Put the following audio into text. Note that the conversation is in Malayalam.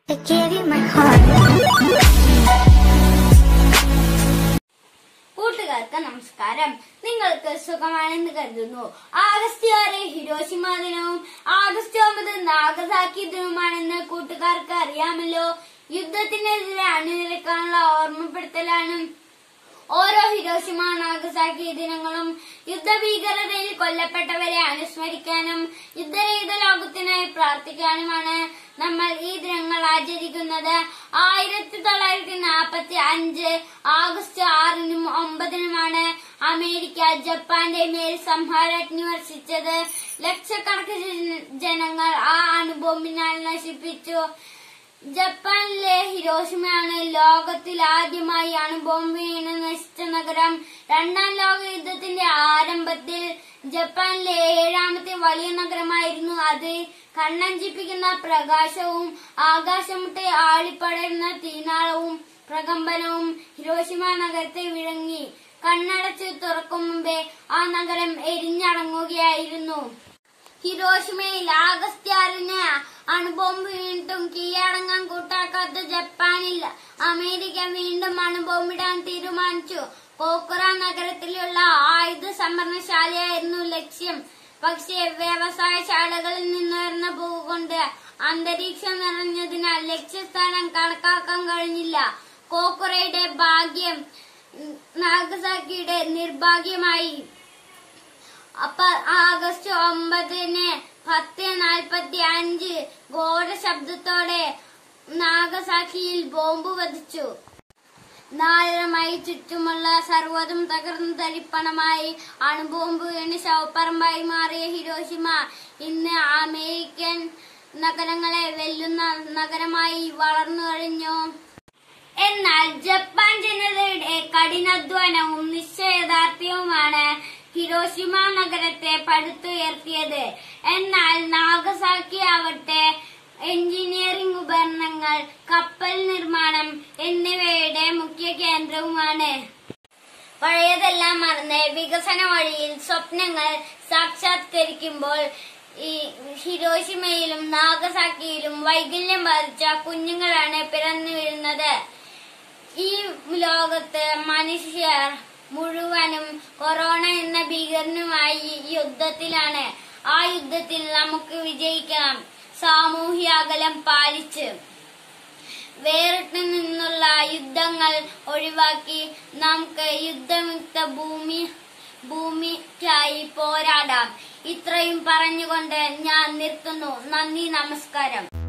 I gave you my heart. കൂട്ടുകാർക്ക് നമസ്കാരം നിങ്ങൾക്ക് സുഖമാണെന്ന് കരുതുന്നു ആഗസ്റ്റ് ആറ് ഹിരോഷിമ ദിനവും ആഗസ്റ്റ് ഒമ്പത് നാഗസാക്കി ദിനവുമാണെന്ന് കൂട്ടുകാർക്ക് അറിയാമല്ലോ യുദ്ധത്തിനെതിരെ അണിനിരക്കാനുള്ള ഓർമ്മപ്പെടുത്തലാണ് ഓരോ ഹിരോഷിമ നാഗസാക്കി ദിനങ്ങളും യുദ്ധഭീകരതയിൽ കൊല്ലപ്പെട്ടവരെ അനുസ്മരിക്കാനും യുദ്ധരഹിത ലോകത്തിനായി പ്രാർത്ഥിക്കാനുമാണ് നമ്മൾ ഈ ദിനങ്ങൾ ആചരിക്കുന്നത് ആയിരത്തി തൊള്ളായിരത്തി നാൽപ്പത്തി അഞ്ച് ആഗസ്റ്റ് ആറിനും ഒമ്പതിനുമാണ് അമേരിക്ക ജപ്പാന്റെ മേൽ സംഹാരാജ്ഞി വർഷിച്ചത് ലക്ഷക്കണക്കിന് ജന- ജനങ്ങൾ ആ അണുബോംബിനാൽ നശിപ്പിച്ചു ജപ്പാനിലെ ഹിരോഷിമയാണ് ലോകത്തിൽ ആദ്യമായി അണുബോംബ് വീണ് നശിച്ച നഗരം രണ്ടാം ലോക യുദ്ധത്തിന്റെ ആരംഭത്തിൽ ജപ്പാനിലെ ഏഴാമത്തെ വലിയ നഗരമായിരുന്നു അത് കണ്ണഞ്ചിപ്പിക്കുന്ന പ്രകാശവും ആകാശമുട്ടെ ആളിപ്പടരുന്ന തീനാളവും പ്രകമ്പനവും ഹിരോഷിമ നഗരത്തെ വിഴുങ്ങി കണ്ണടച്ച് തുറക്കും മുമ്പേ ആ നഗരം എരിഞ്ഞടങ്ങുകയായിരുന്നു ഹിരോഷിമയിൽ ആഗസ്റ്റ് ആറിന് അണുബോംബ് വീണ്ടും കീഴടങ്ങാൻ കൂട്ടാക്കാത്ത ജപ്പാനിൽ അമേരിക്ക വീണ്ടും അണുബോംബിടാൻ തീരുമാനിച്ചു പോക്കുറ നഗരത്തിലുള്ള ആയുധ സംഭരണശാലയായിരുന്നു ലക്ഷ്യം പക്ഷേ വ്യവസായശാലകളിൽ നിന്നുയർന്ന പുക കൊണ്ട് അന്തരീക്ഷം നിറഞ്ഞതിനാൽ ലക്ഷ്യസ്ഥാനം കണക്കാക്കാൻ കഴിഞ്ഞില്ല കോക്കുറയുടെ ഭാഗ്യം ഉം, നാഗസാക്കിയുടെ നിർഭാഗ്യമായി അപ്പൊ ആഗസ്റ്റ് ഒമ്പതിന് പത്ത് നാൽപ്പത്തി അഞ്ച് ഘോര ശബ്ദത്തോടെ നാഗസാക്കിയിൽ ബോംബ് വധിച്ചു നാലരമായി ചുറ്റുമുള്ള സർവ്വതും തകർന്നു തരിപ്പണമായി അണുബോംബ് വീണ് ശവപ്പറമ്പായി മാറിയ ഹിരോഷിമ ഇന്ന് അമേരിക്കൻ നഗരങ്ങളെ വെല്ലുന്ന നഗരമായി വളർന്നു കഴിഞ്ഞു എന്നാൽ ജപ്പാൻ ജനതയുടെ കഠിനാധ്വാനവും നിശ്ചയദാർഢ്യവുമാണ് ഹിരോഷിമ നഗരത്തെ പടുത്തുയർത്തിയത് എന്നാൽ നാഗസാക്കി ആവട്ടെ എഞ്ചിനീയറിംഗ് ഉപകരണങ്ങൾ കപ്പൽ നിർമ്മാണം എന്നിവയുടെ മുഖ്യ കേന്ദ്രവുമാണ് പഴയതെല്ലാം മറന്ന് വികസന വഴിയിൽ സ്വപ്നങ്ങൾ സാക്ഷാത്കരിക്കുമ്പോൾ ഈ ഹിരോഷിമയിലും നാഗസാക്കിയിലും വൈകല്യം ബാധിച്ച കുഞ്ഞുങ്ങളാണ് പിറന്നു വീഴുന്നത് ഈ ലോകത്ത് മനുഷ്യർ മുഴുവനും കൊറോണ എന്ന ഭീകരനുമായി യുദ്ധത്തിലാണ് ആ യുദ്ധത്തിൽ നമുക്ക് വിജയിക്കണം സാമൂഹ്യ അകലം പാലിച്ച് വേറിട്ട് നിന്നുള്ള യുദ്ധങ്ങൾ ഒഴിവാക്കി നമുക്ക് യുദ്ധമുക്ത ഭൂമി ഭൂമിക്കായി പോരാടാം ഇത്രയും പറഞ്ഞുകൊണ്ട് ഞാൻ നിർത്തുന്നു നന്ദി നമസ്കാരം